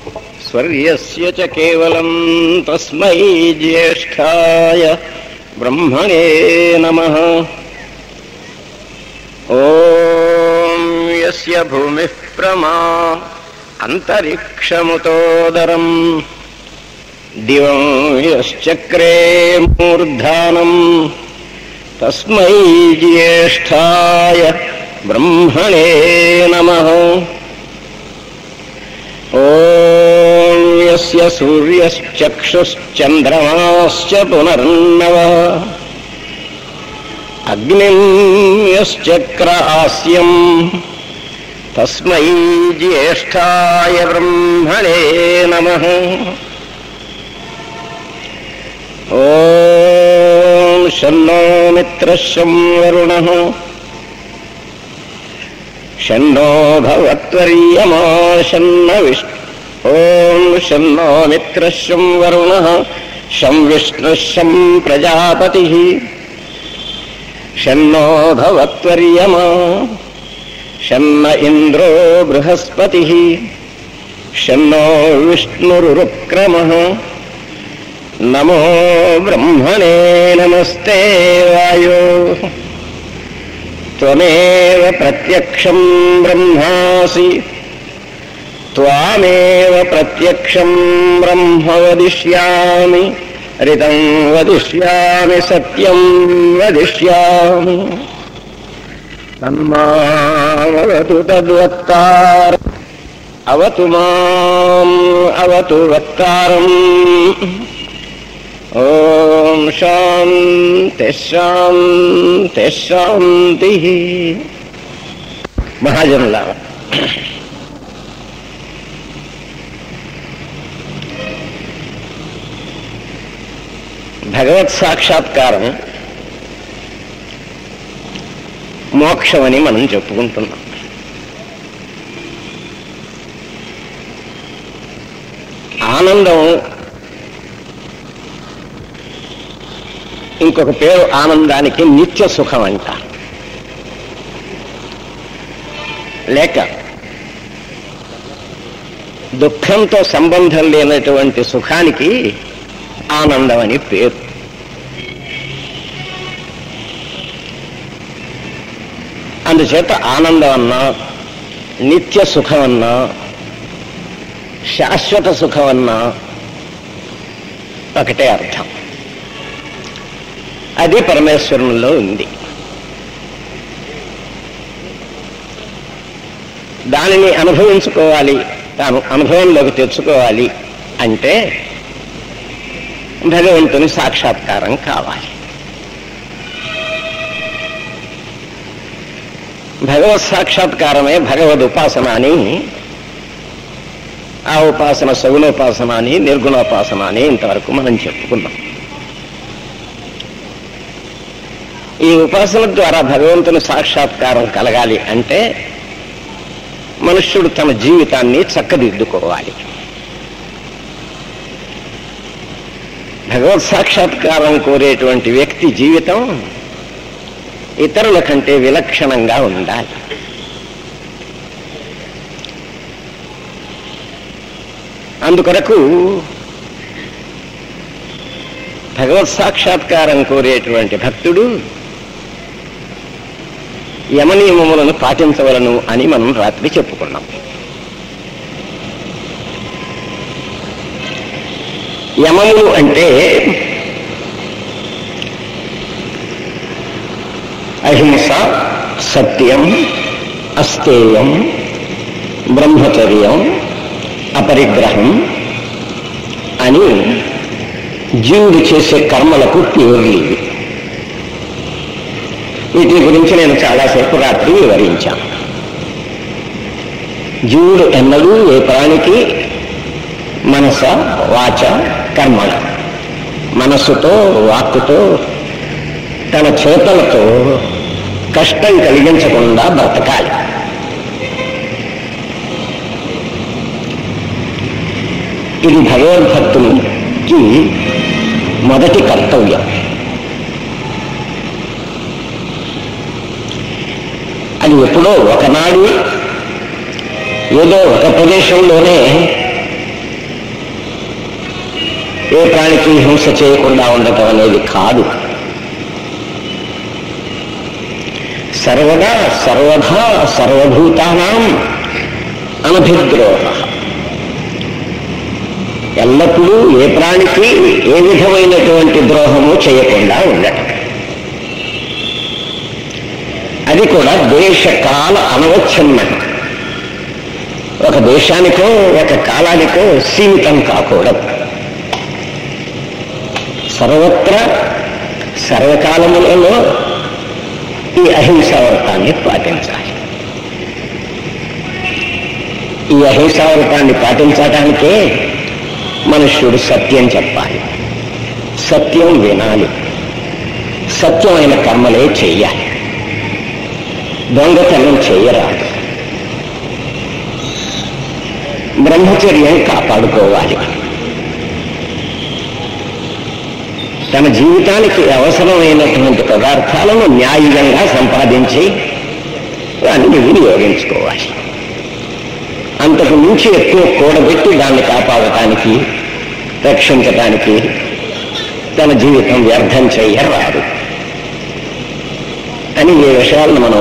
స్వర్యస్య చ కేవలం తస్మై జ్యేష్ఠాయ బ్రహ్మణే నమః ఓం యస్య భూమిః ప్రమా అంతరిక్షముతోదరం దివం యశ్చక్రే మూర్ధానం తస్మై జ్యేష్ఠాయ బ్రహ్మణే నమః ఓం యస్య సూర్యశ్చక్షుశ్చంద్రమాశ్చ పునర్నవः అగ్నిం యశ్చక్ర ఆస్యం తస్మై జ్యేష్ఠాయ బ్రహ్మణే నమః ఓం షన్నో మిత్రశం వరుణः షన్నో భవత్వర్యమా షన్న విష్ ఓం షన్నో మిత్రశం వరుణः శం విష్ణుశం ప్రజాపతి షన్నో భవత్వర్యమా షన్న ఇంద్రో బృహస్పతి షన్నో విష్ణురుక్రమ నమో బ్రహ్మణే నమస్తే వాయో త్వమేవ ప్రత్యక్షం బ్రహ్మాసి త్వామేవ ప్రత్యక్షం బ్రహ్మ వదిష్యామి రితం వదిష్యామి సత్యం వదిష్యామి తన్మావతు తద్వక్తార అవతు మాం అవతు వక్తారం ఓం శాంతి శాంతి శాంతి మహాజనుల భగవత్ సాక్షాత్కారం మోక్షమని మనం చెప్పుకుంటున్నాం ఆనందం ఇంకొక పేరు ఆనందానికి నిత్య సుఖం అంట లేక దుఃఖంతో సంబంధం లేనటువంటి సుఖానికి ఆనందం అని పేరు అందుచేత ఆనందం అన్నా నిత్య సుఖం అన్నా శాశ్వత సుఖం అన్నా ఒకటే అర్థం అది పరమేశ్వరంలో ఉంది దానిని అనుభవించుకోవాలి తాను అనుభవంలోకి తెచ్చుకోవాలి అంటే భగవంతుని సాక్షాత్కారం కావాలి భగవత్ సాక్షాత్కారమే భగవద్ ఉపాసన అని ఆ ఉపాసన సగుణోపాసన అని నిర్గుణోపాసన అని ఇంతవరకు మనం చెప్పుకున్నాం ఈ ఉపాసన ద్వారా భగవంతుని సాక్షాత్కారం కలగాలి అంటే మనుష్యుడు తన జీవితాన్ని చక్కదిద్దుకోవాలి భగవత్ సాక్షాత్కారం కోరేటువంటి వ్యక్తి జీవితం ఇతరుల కంటే విలక్షణంగా ఉండాలి అందుకొరకు భగవత్ సాక్షాత్కారం కోరేటువంటి భక్తుడు యమనియమములను పాటించవలను అని మనం రాత్రి చెప్పుకున్నాం యమములు అంటే అహింస సత్యం అస్తేయం బ్రహ్మచర్యం అపరిగ్రహం అని జీవుడు చేసే కర్మలకు పేర్లు ఇవి వీటి గురించి నేను చాలాసేపు రాత్రి వివరించాను జీవుడు ఎన్నడూ ఏ ప్రాణికి మనస వాచ కర్మణ మనస్సుతో వాక్కుతో తన చేతలతో కష్టం కలిగించకుండా బ్రతకాలి ఇది భగవద్భక్తునికి మొదటి కర్తవ్యం అది ఎప్పుడో ఒకనాడు ఏదో ఒక ప్రదేశంలోనే ఏ ప్రాణికి హింస చేయకుండా ఉండటం అనేది కాదు సర్వదా సర్వధా సర్వభూతానాం అనభిద్రోహ ఎల్లప్పుడూ ఏ ప్రాణికి ఏ విధమైనటువంటి ద్రోహము చేయకుండా ఉండటం అది కూడా దేశకాల అనవచ్ఛిన్నం ఒక దేశానికో ఒక కాలానికో సీమితం కాకూడదు సర్వత్రా సర్వకాలములలో ఈ అహింసావ్రతాన్ని పాటించాలి ఈ అహింసావ్రతాన్ని పాటించటానికే మనుష్యుడు సత్యం చెప్పాలి సత్యం వినాలి సత్యమైన కర్మలే చెయ్యాలి దొంగతనం చేయరాదు బ్రహ్మచర్యం కాపాడుకోవాలి తన జీవితానికి అవసరమైనటువంటి పదార్థాలను న్యాయంగా సంపాదించి దాన్ని వినియోగించుకోవాలి అంతకు మించి ఎక్కువ కూడబెట్టి దాన్ని కాపాడటానికి రక్షించటానికి తన జీవితం వ్యర్థం చెయ్యరాదు అని ఈ విషయాలను మనం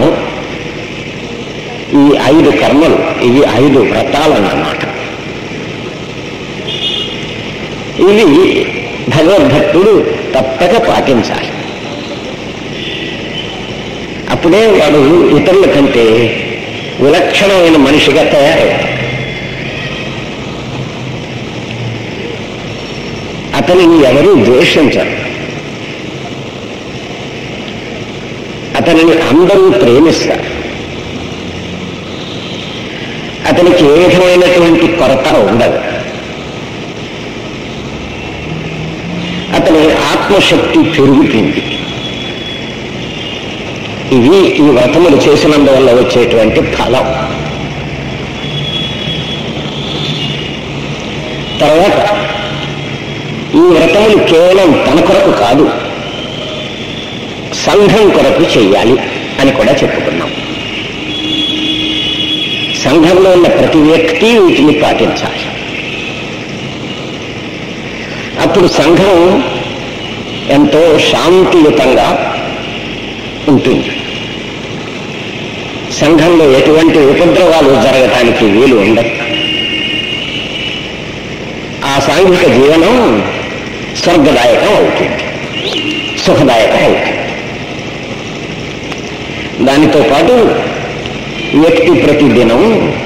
ఈ ఐదు కర్మలు ఇవి ఐదు వ్రతాలన్నమాట ఇవి భగవద్భక్తుడు తప్పక పాటించాలి అప్పుడే వాడు ఇతరుల కంటే విలక్షణమైన మనిషిగా తయారవుతాడు అతనిని ఎవరూ ద్వేషించరు అతనిని అందరూ ప్రేమిస్తారు అతనికి ఏ విధమైనటువంటి కొరత ఉండదు అతని ఆత్మశక్తి పెరుగుతుంది ఇవి ఈ వ్రతములు చేసినందువల్ల వచ్చేటువంటి ఫలం తర్వాత ఈ వ్రతములు కేవలం తన కొరకు కాదు సంఘం కొరకు చెయ్యాలి అని కూడా చెప్పుకున్నాం సంఘంలో ఉన్న ప్రతి వ్యక్తి వీటిని పాటించాలి అప్పుడు సంఘం ఎంతో శాంతియుతంగా ఉంటుంది సంఘంలో ఎటువంటి ఉపద్రవాలు జరగటానికి వీలు ఉండదు ఆ సాంఘిక జీవనం స్వర్గదాయకం అవుతుంది సుఖదాయకం అవుతుంది దానితో పాటు వ్యక్తి ప్రతిదినం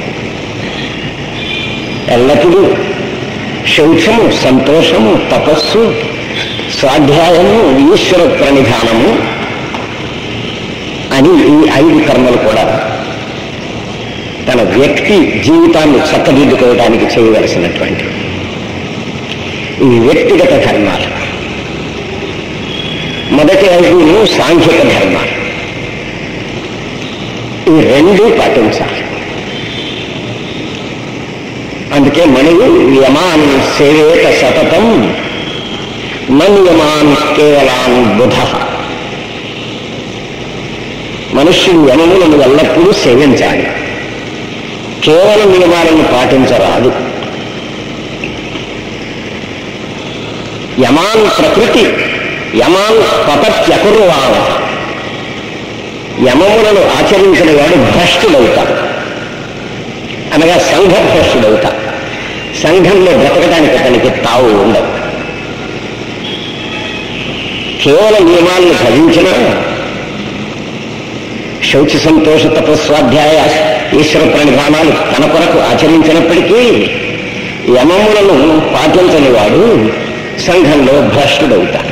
ఎల్లప్పుడూ శౌచము సంతోషము తపస్సు స్వాధ్యాయము ఈశ్వర ప్రణిధానము అని ఈ ఐదు కర్మలు కూడా తన వ్యక్తి జీవితాన్ని చక్కదిద్దుకోవడానికి చేయవలసినటువంటి ఈ వ్యక్తిగత ధర్మాలు మొదటి ఐదును సాంఘిక ధర్మాలు ఈ రెండు పాటించాలి అందుకే మణివు యమాన్ సేవేత సతతం మన్యమాన్ కేవలాన్ బుధ మనుష్యుడు యమములను ఎల్లప్పుడూ సేవించాలి కేవలం నియమాలను పాటించరాదు యమాన్ ప్రకృతి యమాన్ పతత్యకుర్వాణ యమములను ఆచరించిన వాడు భ్రష్టుడవుతాడు అనగా సంఘభ్రష్టుడవుతాడు సంఘంలో బ్రతకడానికి అతనికి తావు ఉండదు కేవలం నియమాలను భజించిన శౌచ సంతోష తపస్వాధ్యాయ ఈశ్వర ప్రణిధానాలు తన కొరకు ఆచరించినప్పటికీ యమములను పాటించని వాడు సంఘంలో భ్రష్టుడవుతాడు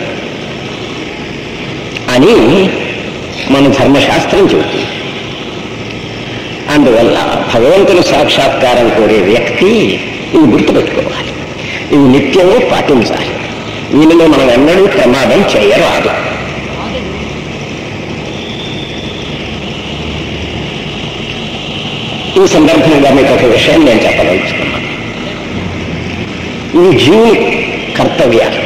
అని మన ధర్మశాస్త్రం చెబుతుంది అందువల్ల భగవంతుని సాక్షాత్కారం కోరే వ్యక్తి ఇవి గుర్తుపెట్టుకోవాలి ఇవి నిత్యము పాటించాలి వీనిలో మనం ఎన్నడూ ప్రమాదం చేయరాదు ఈ సందర్భంగా మీకు ఒక విషయం నేను చెప్పదలుచుకున్నాను ఈ జీవుని కర్తవ్యాలు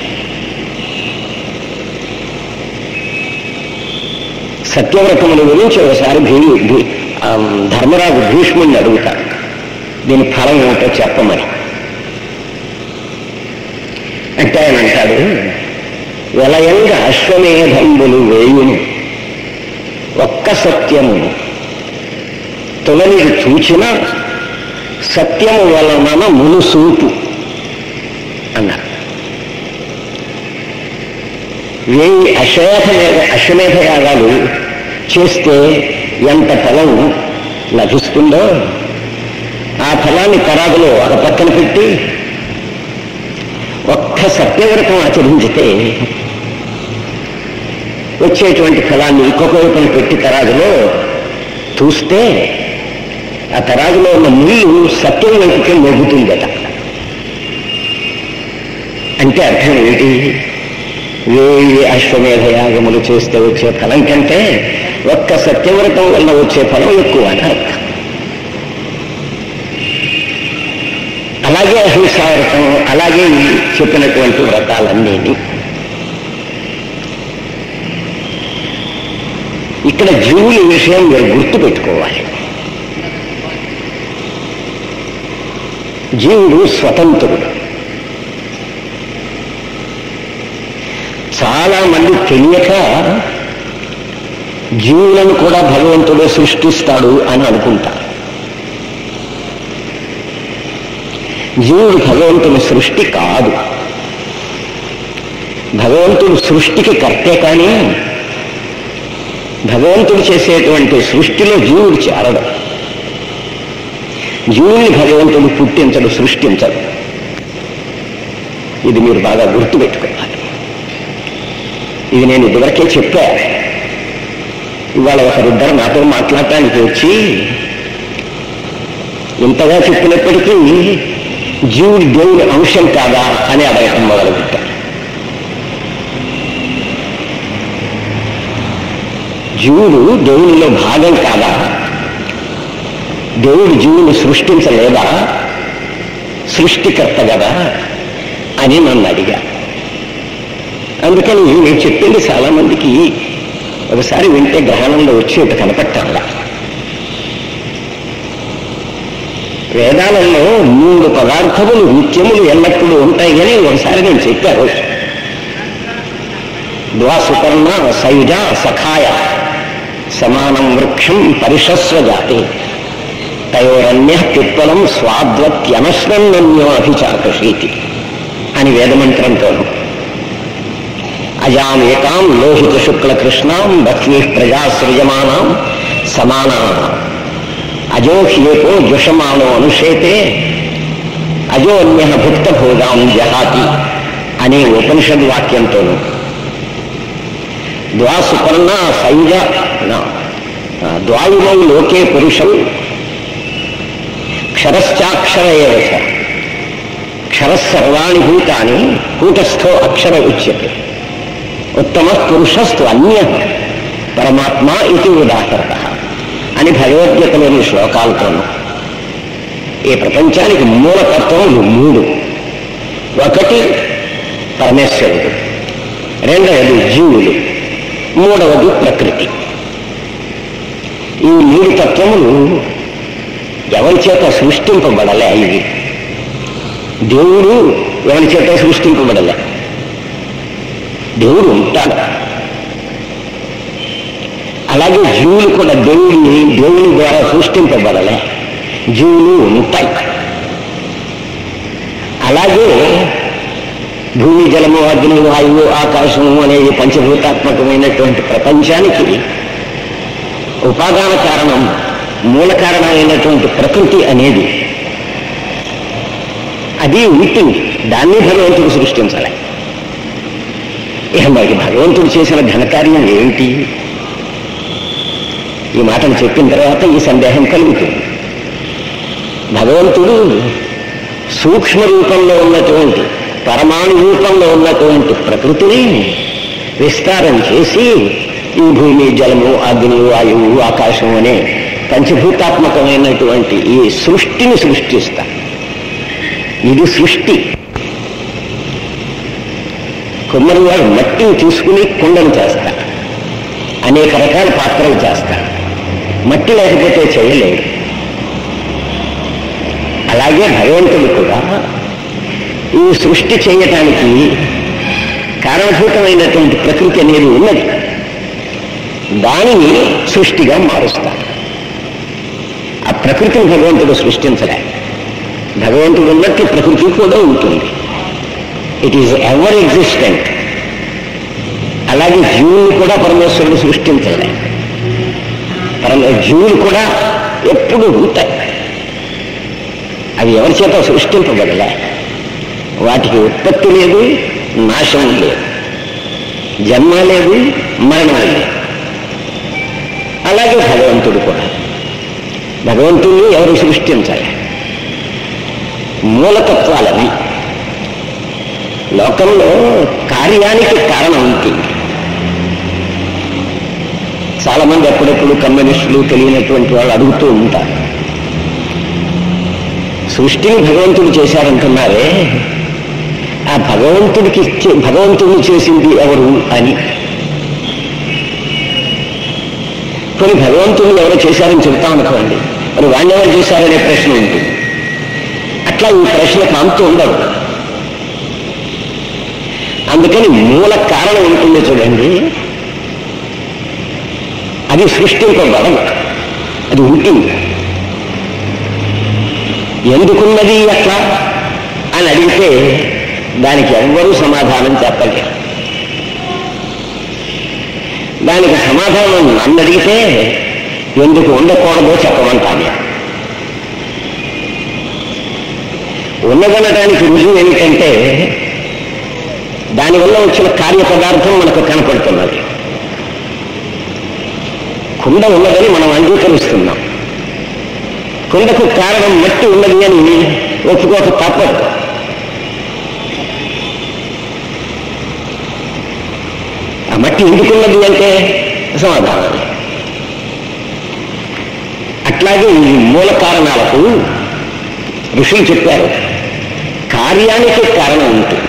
సత్యవ్రతముల గురించి ఒకసారి భీ భీ- ఆ, ధర్మరాజు భీష్ముడిని అడుగుతాడు దీని ఫలం ఏమిటో చెప్పమని అంటే ఆయన అంటాడు వలయంగా అశ్వమేధంబులు వేయును ఒక్క సత్యమును తొలనిది చూచిన సత్యము వలన మునుసూపు అన్నారు వేయి అశ్వేధ అశ్వమేధ యాగాలు చేస్తే ఎంత ఫలం లభిస్తుందో ఆ ఫలాన్ని తరాదులో ఒక పక్కన పెట్టి ఒక్క సత్యవ్రతం ఆచరించితే వచ్చేటువంటి ఫలాన్ని ఇంకొక వైపున పెట్టి తరాజులో చూస్తే ఆ తరాజులో ఉన్న ముళ్ళు సత్యం వైపుకే మోగుతుందట అంటే అర్థం ఏంటి వేయి అశ్వమేధ యాగములు చేస్తే వచ్చే ఫలం కంటే ఒక్క సత్యవ్రతం వల్ల వచ్చే ఫలం ఎక్కువ అని అర్థం అలాగే అహింసావ్రతం అలాగే ఈ చెప్పినటువంటి వ్రతాలన్నీ ఇక్కడ జీవుల విషయం మీరు గుర్తుపెట్టుకోవాలి జీవుడు స్వతంత్రుడు చాలా మంది తెలియక జీవులను కూడా భగవంతుడే సృష్టిస్తాడు అని అనుకుంటారు జీవుడు భగవంతుని సృష్టి కాదు భగవంతుడు సృష్టికి కర్తే కానీ భగవంతుడు చేసేటువంటి సృష్టిలో జీవుడు చేరడు జీవుని భగవంతుడు పుట్టించడు సృష్టించడు ఇది మీరు బాగా గుర్తుపెట్టుకోవాలి ఇది నేను ఇదివరకే చెప్పా ఇవాళ ఒకరిద్దరు నాతో మాట్లాడటానికి వచ్చి ఇంతగా చెప్పినప్పటికీ జీవుడు దేవుని అంశం కాదా అని అడగటం మొదలుపెట్టారు జీవుడు దేవునిలో భాగం కాదా దేవుడు జీవుని సృష్టించలేదా సృష్టికర్త కదా అని నన్ను అడిగా అందుకని నేను చెప్పింది చాలా మందికి ఒకసారి వింటే గ్రహణంలో వచ్చేట్టు కనపట్టాలా వేదాలలో మూడు పదార్థములు నిత్యములు ఎల్లప్పుడూ ఉంటాయి అని ఒకసారి నేను చెప్పాను ద్వాసుకర్ణ సయుజ సఖాయ సమానం వృక్షం పరిషస్వ జాతి తయోరన్య పిప్పలం స్వాద్వత్యనశ్వన్నన్యో అభిచాకషీతి అని వేదమంత్రంతోను అజాం ఏకాం లోహిత శుక్ల కృష్ణాం బహ్వీ ప్రజా సృజమానాం సమానా అజో హ్యేకో జుషమానో అనుషేతే అజో అన్య భుక్త భోగాం జహాతి అనే ఉపనిషద్ వాక్యంతోను ద్వాసుపర్ణ సైజ ద్వాయుమౌ లోకే పురుషం క్షరశ్చాక్షర ఏవచ క్షరసర్వాణి భూతాని కూటస్థో అక్షర ఉచ్యతే ఉత్తమ పురుషస్తు అన్య పరమాత్మ ఇది ఉదాహరణ అని భగవద్గీతలోని శ్లోకాలతోనూ ఈ ప్రపంచానికి మూలతత్వములు మూడు ఒకటి పరమేశ్వరుడు రెండవది జీవులు మూడవది ప్రకృతి ఈ మూడు తత్వములు ఎవరి చేత సృష్టింపబడలే ఇవి దేవుడు ఎవరి చేత సృష్టింపబడలే దేవుడు ఉంటాడు అలాగే జీవులు కూడా దేవుడిని దేవుని ద్వారా సృష్టింపబడలే జీవులు ఉంటాయి అలాగే భూమి జలము అగ్ని వాయువు ఆకాశము అనేది పంచభూతాత్మకమైనటువంటి ప్రపంచానికి ఉపాదాన కారణం మూల కారణమైనటువంటి ప్రకృతి అనేది అది ఉంటుంది దాన్ని భగవంతుడు సృష్టించాలి ఇక మరి భగవంతుడు చేసిన ఘనకార్యం ఏమిటి ఈ మాటలు చెప్పిన తర్వాత ఈ సందేహం కలుగుతుంది భగవంతుడు సూక్ష్మ రూపంలో ఉన్నటువంటి పరమాణు రూపంలో ఉన్నటువంటి ప్రకృతిని విస్తారం చేసి ఈ భూమి జలము అగ్ని వాయువు ఆకాశం అనే పంచభూతాత్మకమైనటువంటి ఈ సృష్టిని సృష్టిస్తా ఇది సృష్టి కుమ్మరి వాడు మట్టిని తీసుకుని కుండను చేస్తా అనేక రకాల పాత్రలు చేస్తా మట్టి లేకపోతే చేయలేడు అలాగే భగవంతుడు కూడా ఈ సృష్టి చేయటానికి కారణభూతమైనటువంటి ప్రకృతి అనేది ఉన్నది దానిని సృష్టిగా మారుస్తారు ఆ ప్రకృతిని భగవంతుడు సృష్టించలే భగవంతుడు ఉన్నట్టు ప్రకృతి కూడా ఉంటుంది ఇట్ ఈజ్ ఎవర్ ఎగ్జిస్టెంట్ అలాగే జీవుల్ని కూడా పరమేశ్వరుడు సృష్టించలే పరమ జీవులు కూడా ఎప్పుడు ఉంటాయి అవి ఎవరి చేత సృష్టింపబడలే వాటికి ఉత్పత్తి లేదు నాశనం లేదు జన్మ లేదు మరణం లేదు అలాగే భగవంతుడు కూడా భగవంతుడిని ఎవరు సృష్టించాలి మూలతత్వాలవి లోకంలో కార్యానికి కారణం ఉంటుంది చాలా మంది అప్పుడప్పుడు కమ్యూనిస్టులు తెలియనటువంటి వాళ్ళు అడుగుతూ ఉంటారు సృష్టిని భగవంతుడు చేశారంటున్నారే ఆ భగవంతుడికి ఇచ్చే భగవంతుడిని చేసింది ఎవరు అని కొన్ని భగవంతుడిని ఎవరు చేశారని చెబుతామనుకోండి మరి వాడిని ఎవరు చేశారనే ప్రశ్న ఉంటుంది అట్లా ఈ ప్రశ్నకు అంతు ఉండదు అందుకని మూల కారణం ఉంటుంది చూడండి అది సృష్టింపబడదు అది ఉంటుంది ఎందుకున్నది అట్లా అని అడిగితే దానికి ఎవ్వరూ సమాధానం చెప్పలేరు దానికి సమాధానం నన్ను అడిగితే ఎందుకు ఉండకూడదో చెప్పమంటాను ఉన్నదనడానికి రుజువు ఏమిటంటే దానివల్ల వచ్చిన కార్యపదార్థం మనకు కనపడుతున్నది కుండ ఉన్నదని మనం అంగీకరిస్తున్నాం కుండకు కారణం మట్టి ఉన్నది అని ఒప్పుకోక తప్పదు ఆ మట్టి ఎందుకున్నది అంటే సమాధానం అట్లాగే ఈ మూల కారణాలకు ఋషులు చెప్పారు కార్యానికి కారణం ఉంటుంది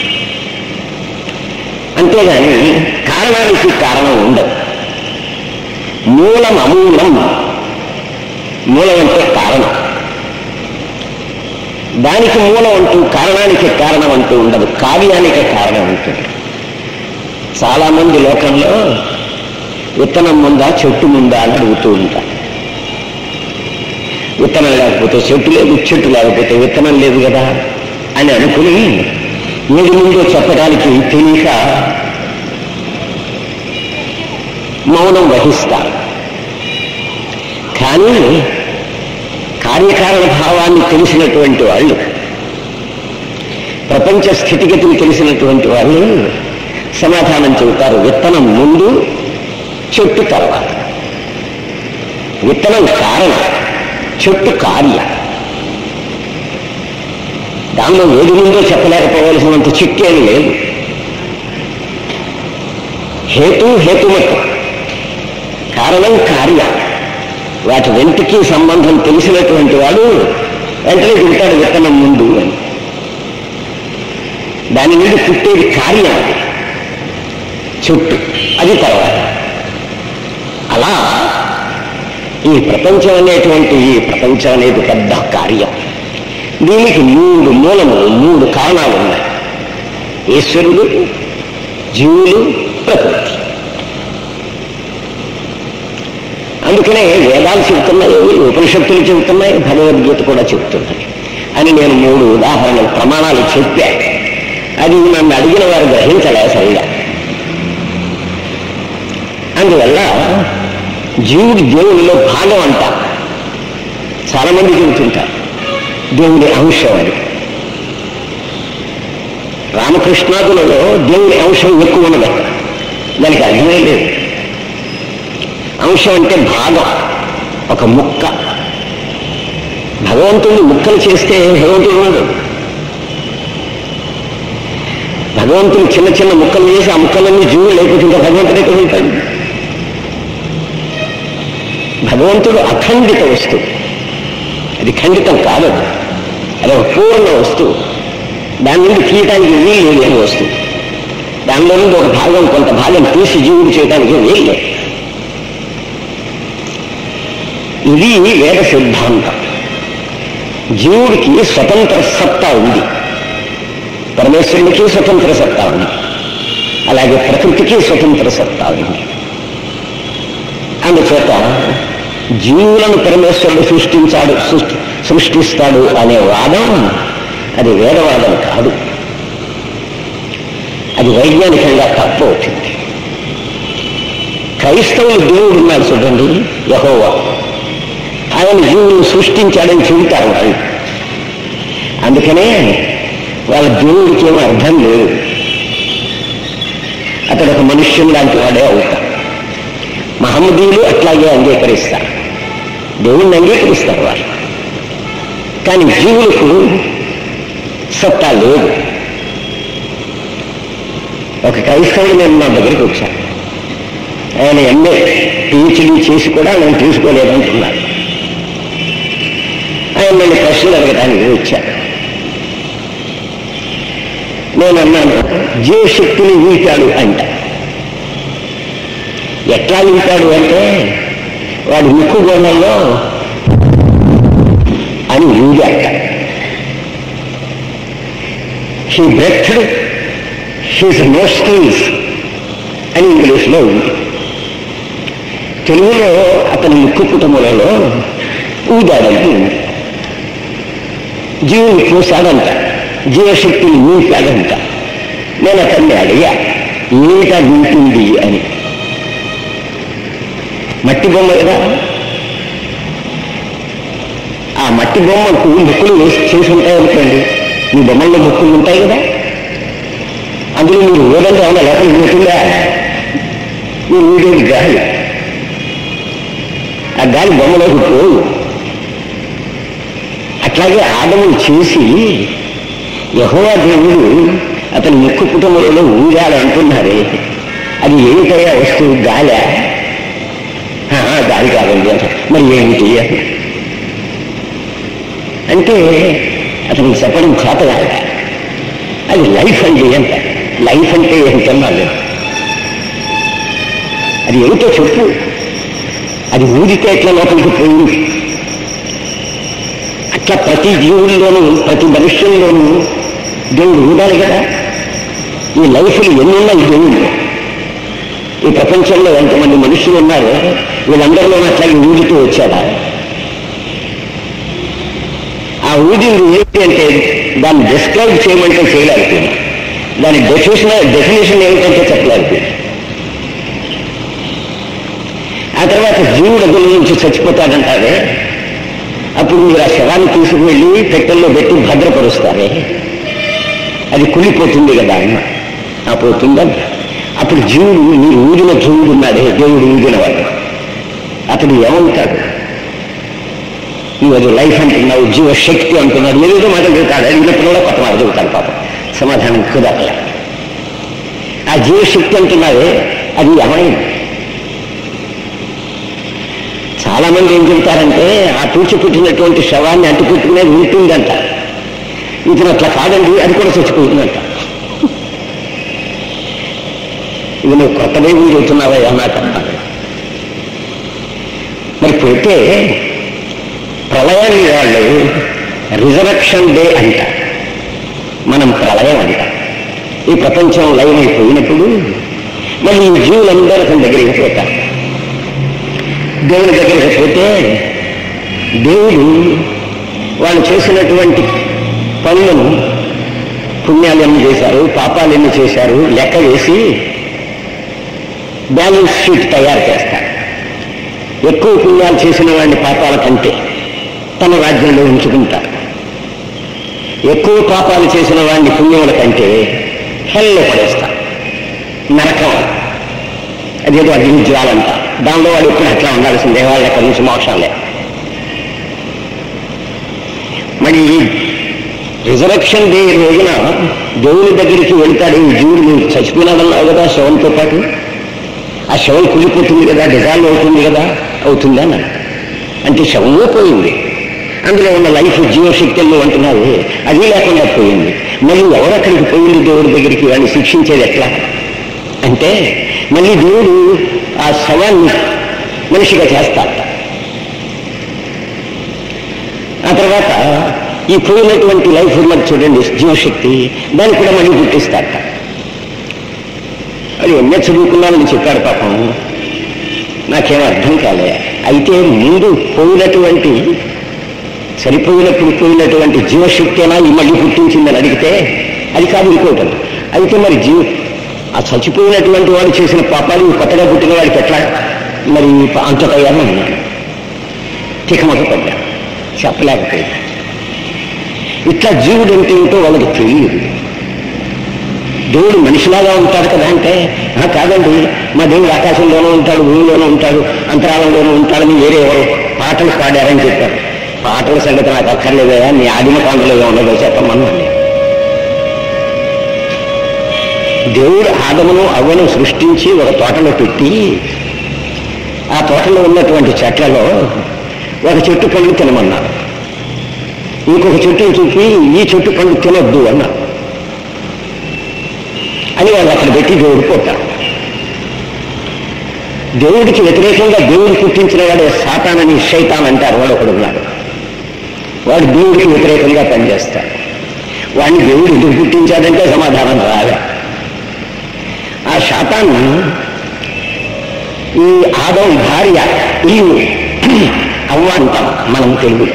అంతేగాని కారణానికి కారణం ఉండదు మూలం అమూలం మూలం అంటే కారణం దానికి మూలం అంటూ కారణానికి కారణం అంటూ ఉండదు కార్యానికి కారణం ఉంటుంది చాలా మంది లోకంలో విత్తనం ముందా చెట్టు ముందా అని అడుగుతూ ఉంటారు విత్తనం లేకపోతే చెట్టు లేదు చెట్టు లేకపోతే విత్తనం లేదు కదా అని అనుకుని ఏది ముందో చెప్పడానికి తెలియక మౌనం వహిస్తారు కానీ కార్యకారణ భావాన్ని తెలిసినటువంటి వాళ్ళు ప్రపంచ స్థితిగతులు తెలిసినటువంటి వాళ్ళు సమాధానం చెబుతారు విత్తనం ముందు చెట్టు తర్వాత విత్తనం కారణం చెట్టు కార్య దానిలో ఏది ముందో చెప్పలేకపోవలసినంత చిక్కేది లేదు హేతు హేతుమత కారణం కార్య వాటి వెంటికి సంబంధం తెలిసినటువంటి వాడు వెంటనే తింటాడు విత్తనం ముందు అని దాని నుండి పుట్టేది కార్యం అది చుట్టు అది తర్వాత అలా ఈ ప్రపంచం అనేటువంటి ఈ ప్రపంచం అనేది పెద్ద కార్యం దీనికి మూడు మూలములు మూడు కారణాలు ఉన్నాయి ఈశ్వరుడు జీవులు ప్రకృతి అందుకనే వేదాలు చెబుతున్నాయి ఉపనిషత్తులు చెబుతున్నాయి భగవద్గీత కూడా చెబుతున్నాయి అని నేను మూడు ఉదాహరణలు ప్రమాణాలు చెప్పా అది నన్ను అడిగిన వారు గ్రహించలే సరిగా అందువల్ల జీవుడి దేవునిలో భాగం అంట చాలా మంది చెబుతుంటారు దేవుని అంశం అని రామకృష్ణాదులలో దేవుని అంశం ఎక్కువ ఉన్నది అక్కడ దానికి అర్థమే లేదు అంశం అంటే భాగం ఒక ముక్క భగవంతుడిని ముక్కలు చేస్తే భగవంతుడు ఉండడు భగవంతుడు చిన్న చిన్న ముక్కలు చేసి ఆ ముక్కలన్నీ జీవులు లేకపోతే ఇంకా భగవంతుడు ఎక్కడ ఉంటాడు భగవంతుడు అఖండిత వస్తువు అది ఖండితం కాదు అది. అది ఒక పూర్ణ వస్తువు దాని నుండి తీయటానికి వీలు లేని వస్తువు దానిలో నుండి ఒక భాగం కొంత భాగం తీసి జీవుడు చేయడానికి వీలు లేదు ఇది వేద సిద్ధాంతం జీవుడికి స్వతంత్ర సత్తా ఉంది పరమేశ్వరునికి స్వతంత్ర సత్తా ఉంది అలాగే ప్రకృతికి స్వతంత్ర సత్తా ఉంది అందుచేత జీవులను పరమేశ్వరుడు సృష్టించాడు సృష్టి సృష్టిస్తాడు అనే వాదం అది వేదవాదం కాదు అది వైజ్ఞానికంగా తప్పు అవుతుంది క్రైస్తవులు దేవుడు ఉన్నాడు చూడండి యహోవా ఆయన జీవులను సృష్టించాడని చెబుతారు వాళ్ళు అందుకనే వాళ్ళ దేవుడికి ఏమో అర్థం లేదు అతడు ఒక మనుష్యుని లాంటి వాడే అవుతాడు మహమ్మదీయులు అట్లాగే అంగీకరిస్తారు దేవుణ్ణి అంగీకరిస్తారు వాళ్ళు కానీ జీవులకు సత్తా లేదు ఒక క్రైస్తవుడు నేను నా దగ్గరికి వచ్చాను ఆయన ఎంఏ పిహెచ్డీ చేసి కూడా నేను తీసుకోలేదంటున్నాడు ఆయన నన్ను ప్రశ్నలు అడగడానికి వచ్చాను నేను అన్నాను జీవశక్తిని వీటాడు అంట ఎట్లా వీటాడు అంటే వాడు ముక్కు గోళంలో అని వీడాట హీ బ్రెథ్డ్ హీస్ నోస్ట్రీస్ అని ఇంగ్లీష్లో ఉంది తెలుగులో అతని ముక్కు కుటుంబంలో ఊదాడంటూ ఉంది జీవుని చూశాడంట జీవశక్తిని ఊపాడంట నేను అతన్ని అడిగా ఏమిటా వింటుంది అని మట్టి బొమ్మ కదా ఆ మట్టి బొమ్మకు ముక్కులు వేసి చేసి ఉంటాయి అనుకోండి మీ బొమ్మల్లో ముక్కులు ఉంటాయి కదా అందులో మీరు ఊరంటే ఏమన్నా లోపలికి పోతుందా మీరు ఊడేది గాలి ఆ గాలి బొమ్మలోకి పోదు అట్లాగే ఆదములు చేసి యహోవా దేవుడు అతని ముక్కు కుటుంబంలో ఊరాడు అంటున్నారే అది ఏమిటయ్యా వస్తువు గాలి గాలి కాదండి అంట మరి ఏమిటి అని అంటే అతనికి చెప్పడం చేత కాదు అది లైఫ్ అండి అంట లైఫ్ అంటే ఏంటన్నారు అది ఏమిటో చెప్పు అది ఊదితే ఎట్లా లోపలికి పోయింది అట్లా ప్రతి జీవుల్లోనూ ప్రతి మనుష్యుల్లోనూ దేవుడు ఊడాలి కదా ఈ లైఫ్లు ఎన్నున్నాయి దేవుళ్ళు ఈ ప్రపంచంలో ఎంతమంది మనుషులు ఉన్నారు వీళ్ళందరిలోనూ అట్లాగే ఊదుతూ వచ్చాడా ఆ ఊదింది ఏంటి అంటే దాన్ని డిస్క్రైబ్ చేయమంటే చేయలేకపోయినా దాని డెఫినేషన్ డెఫినేషన్ ఏమిటంటే చెప్పలేకపోయింది ఆ తర్వాత జీవుడు అదుల నుంచి చచ్చిపోతాడంటారే అప్పుడు మీరు ఆ శవాన్ని తీసుకువెళ్ళి పెట్టెల్లో పెట్టి భద్రపరుస్తారే అది కుళ్ళిపోతుంది కదా అన్న ఆ పోతుందని అప్పుడు జీవుడు మీరు ఊదిన జీవుడు ఉన్నాడే దేవుడు ఊదిన వాడు అతడు ఏమవుతాడు నువ్వు అది లైఫ్ అంటున్నావు జీవశక్తి అంటున్నాడు ఏదేదో మాట చెబుతాడు అడిగినప్పుడు కూడా కొత్త మాట చెబుతాడు పాపం సమాధానం కుదరలే ఆ జీవశక్తి అంటున్నావే అది ఏమైంది చాలా మంది ఏం చెబుతారంటే ఆ పూడ్చిపుట్టినటువంటి శవాన్ని అంటుపుట్టుకునేది ఉంటుందంట ఇతను అట్లా కాదండి అది కూడా చచ్చిపోతుందంట ఇది నువ్వు కొత్త బైబుల్ చెబుతున్నావా అన్నట్టు అన్నారు మరి పోతే ప్రళయాన్ని వాళ్ళు రిజరక్షన్ డే అంట మనం ప్రళయం అంట ఈ ప్రపంచం లయం అయిపోయినప్పుడు మళ్ళీ ఈ జీవులందరూ అతని దగ్గరికి పోతారు దేవుని దగ్గరికి పోతే దేవుడు వాళ్ళు చేసినటువంటి పనులను పుణ్యాలు ఎన్ని చేశారు పాపాలు ఎన్ని చేశారు లెక్క వేసి బ్యాలెన్స్ షీట్ తయారు చేస్తారు ఎక్కువ పుణ్యాలు చేసిన వాడిని పాపాల కంటే తన రాజ్యంలో ఉంచుకుంటారు ఎక్కువ పాపాలు చేసిన వాడిని పుణ్యముల కంటే హెల్లో పడేస్తారు నరకం అదేదో అగ్ని జ్వాలంట దానిలో వాడు ఎప్పుడు అట్లా ఉండాల్సిందే వాళ్ళ ఎక్కడి నుంచి మోక్షాలే మరి రిజరక్షన్ డే రోజున దేవుని దగ్గరికి వెళ్తాడు ఈ జీవుడు నువ్వు చచ్చిపోయినాడన్నావు కదా శవంతో పాటు ఆ శవం కుళ్ళిపోతుంది కదా డిజాల్వ్ అవుతుంది కదా అవుతుందా అని అంటే శవమే పోయింది అందులో ఉన్న లైఫ్ జీవశక్తుల్లో అంటున్నారు అది లేకుండా పోయింది మళ్ళీ ఎవరు అక్కడికి పోయింది దేవుడి దగ్గరికి వాడిని శిక్షించేది ఎట్లా అంటే మళ్ళీ దేవుడు ఆ శవాన్ని మనిషిగా చేస్తాడట ఆ తర్వాత ఈ పోయినటువంటి లైఫ్ ఉన్నది చూడండి జీవశక్తి దాన్ని కూడా మళ్ళీ పుట్టిస్తారట అది ఎన్నో చదువుకున్నానని చెప్పాడు పాపం నాకేం అర్థం కాలే అయితే ముందు పోయినటువంటి సరిపోయినప్పుడు పోయినటువంటి జీవశక్తినా ఈ మళ్ళీ పుట్టించిందని అడిగితే అది కాదు ఇంకోటి అయితే మరి జీవ ఆ చచ్చిపోయినటువంటి వాడు చేసిన పాపాలు ఈ కొత్తగా పుట్టిన వాడికి ఎట్లా మరి అంతటయ్యాను అన్నాను తికమక పడ్డా చెప్పలేకపోయింది ఇట్లా జీవుడు అంటే ఏమిటో వాళ్ళకి తెలియదు దేవుడు మనిషిలాగా ఉంటాడు కదా అంటే "ఆ, కాదండి మా దేవుడు ఆకాశంలోనూ ఉంటాడు భూమిలోనూ ఉంటాడు అంతరాలంలోనూ ఉంటాడని వేరే ఎవరు పాటలు పాడారని చెప్పారు పాటల సంగతి నాకు అక్కర్లేదా నీ ఆదిమ కాండలో ఉన్నదో చెప్పమన్నాను నేను. దేవుడు ఆదమును అవ్వను సృష్టించి ఒక తోటలో పెట్టి ఆ తోటలో ఉన్నటువంటి చెట్లలో ఒక చెట్టు పండు తినమన్నారు ఇంకొక చెట్టుని చూపి ఈ చెట్టు పండు తినొద్దు అన్నారు అని వాళ్ళు అక్కడ పెట్టి దేవుడు పోతారు దేవుడికి వ్యతిరేకంగా దేవుడు పుట్టించిన వాడే సాతానని శైతాన్ అంటారు వాడు ఒకడు ఉన్నాడు వాడు దేవుడికి వ్యతిరేకంగా పనిచేస్తాడు వాడిని దేవుడు ఎందుకు పుట్టించాడంటే సమాధానం రాలే ఆ శాతాన్ని ఈ ఆదం భార్య ఇల్లు అవ్వ అంటాం మనం తెలుగులో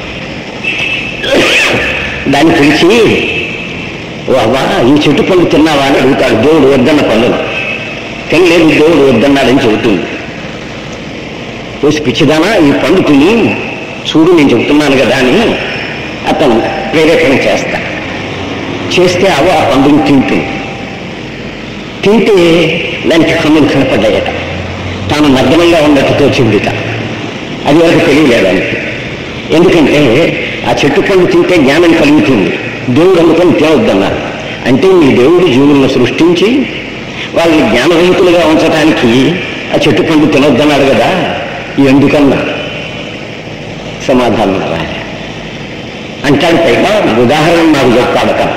దాన్ని పిలిచి ఓ అవ్వ ఈ చెట్టు పండు తిన్నావా అని అడుగుతాడు దేవుడు వద్దన్న పండును తినలేదు దేవుడు వద్దన్నాడని చెబుతుంది చూసి పిచ్చిదానా ఈ పండు తిని చూడు నేను చెబుతున్నాను కదా అని అతను ప్రేరేపణ చేస్తా చేస్తే అవ్వ ఆ పండుని తింటుంది తింటే దానికి కన్నులు కనపడ్డాయట తాను నగ్నంగా ఉన్నట్టు తోచిందిట అది వరకు తెలియలేదు దానికి ఎందుకంటే ఆ చెట్టు పండు తింటే జ్ఞానం కలుగుతుంది దేవుడు అందుకని తినవద్దన్నారు అంటే మీ దేవుడు జీవులను సృష్టించి వాళ్ళని జ్ఞానరహితులుగా ఉంచడానికి ఆ చెట్టు పండు తినొద్దన్నాడు కదా ఎందుకన్నా సమాధానం రాలే అంటాడు పైగా ఉదాహరణ నాకు చెప్తాడు కదా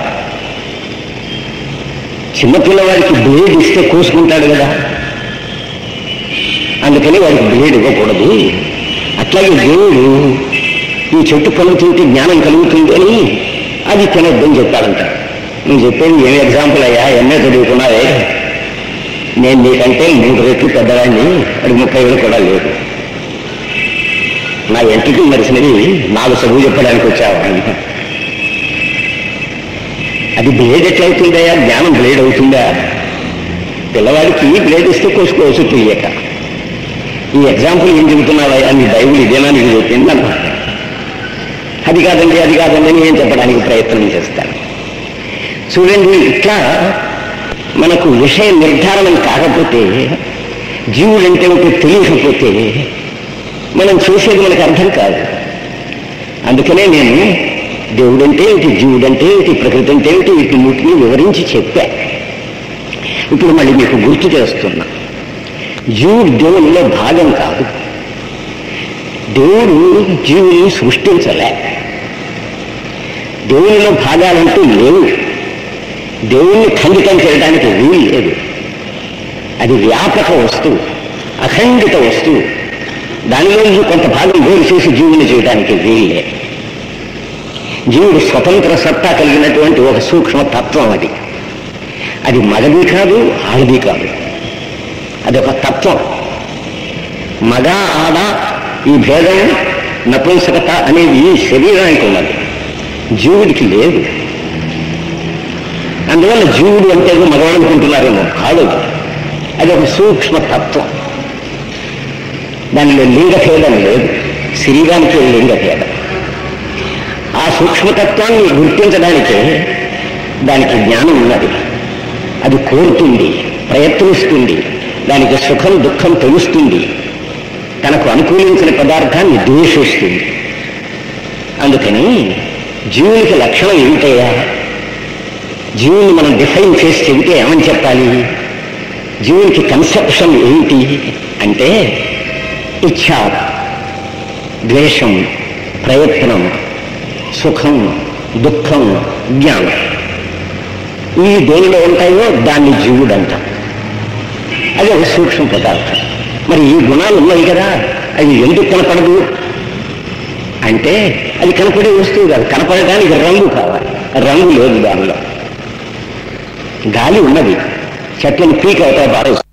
చిన్నపిల్లవాడికి బ్లేడ్ ఇస్తే కోసుకుంటాడు కదా అందుకని వాడికి బ్లేడ్ ఇవ్వకూడదు అట్లాగే దేవుడు ఈ చెట్టు పళ్ళు తింటే జ్ఞానం కలుగుతుంది అని అది తినొద్దని చెప్పాడంట నువ్వు చెప్పేది ఏం ఎగ్జాంపుల్ అయ్యా ఎన్నే చదువుకున్నావే నేను నీకంటే మూడు రెట్లు పెద్దవాడిని అది ముప్పై వేలు కూడా లేదు నా ఎంటికి మరిసినవి నాకు చదువు చెప్పడానికి వచ్చావా అది బ్లేడ్ ఎట్లవుతుందయ్యా జ్ఞానం బ్లేడ్ అవుతుందా పిల్లవాడికి బ్లేడ్ ఇస్తే కోసుకోవచ్చు తెలియక ఈ ఎగ్జాంపుల్ ఏం చెబుతున్నావయ్యా నీ బైబుల్ ఇదేనా నీకు చెప్పింది అన్న అది కాదండి అది కాదండి అని ఏం చెప్పడానికి ప్రయత్నం చేస్తాను చూడండి ఇట్లా మనకు విషయ నిర్ధారణం కాకపోతే జీవుడంటే ఒకటి తెలియకపోతే మనం చేసేది మనకు అర్థం కాదు అందుకనే నేను దేవుడంటే ఏమిటి జీవుడంటే ఏమిటి ప్రకృతి అంటే ఏమిటి వీటిని వివరించి చెప్పా ఇప్పుడు మళ్ళీ మీకు గుర్తు చేస్తున్నా జీవుడు దేవునిలో భాగం కాదు దేవుడు జీవుని సృష్టించలే దేవునిలో భాగాలంటూ లేవు దేవుణ్ణి ఖండితం చేయడానికి వీలు లేదు అది వ్యాపక వస్తువు అఖండిత వస్తువు దానిలో నుంచి కొంత భాగం వేరు చేసి జీవుని చేయడానికి వీల్లే జీవుడు స్వతంత్ర సత్తా కలిగినటువంటి ఒక సూక్ష్మ తత్వం అది అది మగది కాదు ఆడది కాదు అది ఒక తత్వం మగ ఆడ ఈ భేదం నపుంసకత అనేది ఈ శరీరానికి ఉన్నది జీవుడికి లేదు అందువల్ల జీవుడు అంటే ఏదో మగవాడు అనుకుంటున్నారేమో కాదు అది. అది ఒక సూక్ష్మ తత్వం దానిలో లింగభేదం లేదు శరీరానికి లింగభేదం ఆ సూక్ష్మతత్వాన్ని గుర్తించడానికి దానికి జ్ఞానం ఉన్నది అది కోరుతుంది ప్రయత్నిస్తుంది దానికి సుఖం దుఃఖం తెలుస్తుంది తనకు అనుకూలించిన పదార్థాన్ని ద్వేషిస్తుంది అందుకని జీవునికి లక్షణం ఏమిటయ్యా జీవుని మనం డిఫైన్ చేసి చెబితే ఏమని చెప్పాలి జీవునికి కన్సెప్షన్ ఏంటి అంటే ఇచ్ఛ ద్వేషం ప్రయత్నం సుఖం దుఃఖం జ్ఞానం ఈ దేనిలో ఉంటాయో దాన్ని జీవుడు అంటాం అది ఒక సూక్ష్మ పదార్థం మరి ఈ గుణాలు ఉన్నాయి కదా అవి ఎందుకు కనపడదు అంటే అది కనపడే వస్తువు కాదు కనపడడానికి రంగు కావాలి రంగు లేదు దానిలో గాలి ఉన్నది చెట్లను పీక్ అవుతాయి బాగా